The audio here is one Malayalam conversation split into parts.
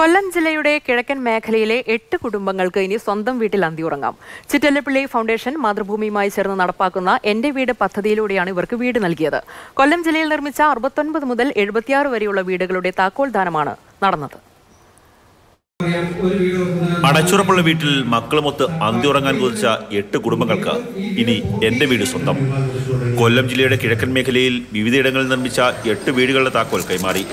കൊല്ലം ജില്ലയുടെ കിഴക്കൻ മേഖലയിലെ എട്ട് കുടുംബങ്ങൾക്ക് ഇനി സ്വന്തം വീട്ടിൽ അന്തിയുറങ്ങാം ചിറ്റല്ലപ്പിള്ളി ഫൗണ്ടേഷൻ മാതൃഭൂമിയുമായി ചേർന്ന് നടപ്പാക്കുന്ന എന്റെ വീട് പദ്ധതിയിലൂടെയാണ് ഇവർക്ക് വീട് നൽകിയത് കൊല്ലം ജില്ലയിൽ നിർമ്മിച്ച അറുപത്തൊൻപത് മുതൽ എഴുപത്തിയാറ് വരെയുള്ള വീടുകളുടെ താക്കോൽ ദാനമാണ് നടന്നത് അടച്ചുറപ്പുള്ള വീട്ടിൽ മക്കളുമൊത്ത് അന്തിയുറങ്ങാൻ കൊതിച്ച എട്ട് കുടുംബങ്ങൾക്ക് ഇനി എന്റെ വീട് സ്വന്തം കൊല്ലം ജില്ലയുടെ കിഴക്കൻ മേഖലയിൽ വിവിധയിടങ്ങളിൽ നിർമ്മിച്ച എട്ട് വീടുകളുടെ താക്കോൽ കൈമാറി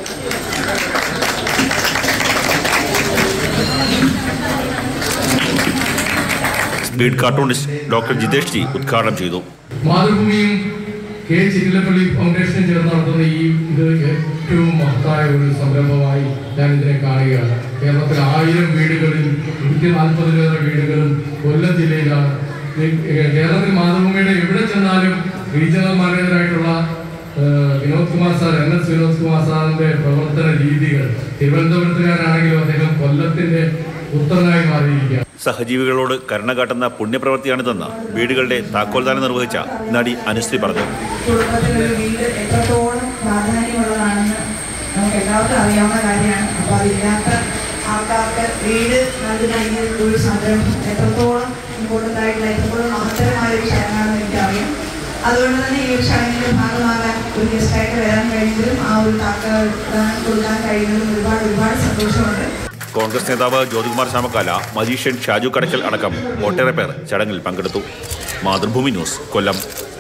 speed cartoonist doctor Jithesh ji ഉദ്ഘാടനം ചെയ്തു മാതൃഭൂമിയും കെ ചിറ്റിലപ്പള്ളി ഫൗണ്ടേഷനും ചേർന്ന് നടത്തുന്ന ഈ ഇത് ഏറ്റവും മഹത്തായ ഒരു സംരംഭമായി ഞാൻ ഇതിനെ കാണുകയാണ് കേരളത്തിൽ ആയിരം വീടുകളിൽ നൂറ്റി നാൽപ്പതിലേറെ വീടുകളും കൊല്ലം ജില്ലയിലാണ് ഈ കേരളത്തിൽ മാതൃഭൂമിയുടെ എവിടെ ചെന്നാലും റീജിയണൽ മാനേജറായിട്ടുള്ള ഏഹ്, Vinod Kumar sir N S Vinod Kumar സാറിന്റെ പ്രവർത്തന രീതികൾ തിരുവനന്തപുരത്തുകാരാണെങ്കിലും അദ്ദേഹം കൊല്ലത്തിന്റെ പുത്രനായി മാറിയിരിക്കുകയാണ് സഹജീവികളോട് കരുണ കാട്ടുന്ന പുണ്യപ്രവൃത്തിയാണിതെന്ന് വീടുകളുടെ താക്കോൽദാനം നിർവഹിച്ച നടി അനുശ്രീ പറഞ്ഞു കുടുംബത്തിലൊരു വീട് എത്രത്തോളം പ്രാധാന്യമുള്ളതാണെന്ന് നമുക്ക് എല്ലാവർക്കും അറിയാവുന്ന കാര്യമാണ് അപ്പോൾ അതില്ലാത്ത ആൾക്കാർക്ക് വീട് നൽകുന്ന ഈ ഒരു സംരംഭം എത്രത്തോളം ഇമ്പോർട്ടൻ്റ് ആയിട്ടുള്ള എത്രത്തോളം മഹത്തരമായ ഒരു ചടങ്ങാണെന്ന് എനിക്കറിയാം അതുകൊണ്ട് തന്നെ ഈ ഒരു ചടങ്ങിൻ്റെ ഭാഗമാകാൻ ഒരു ഗസ്റ്റായിട്ട് വരാൻ കഴിഞ്ഞതിലും ആ ഒരു താക്കൾ കൊടുക്കാൻ കഴിയുന്നതിലും ഒരുപാട് ഒരുപാട് സന്തോഷമുണ്ട് കോൺഗ്രസ് നേതാവ് ജ്യോതികുമാർ ചാമക്കാല മജീഷ്യൻ ഷാജു കടക്കൽ അടക്കം ഒട്ടേറെ പേർ ചടങ്ങിൽ പങ്കെടുത്തു മാതൃഭൂമി ന്യൂസ് കൊല്ലം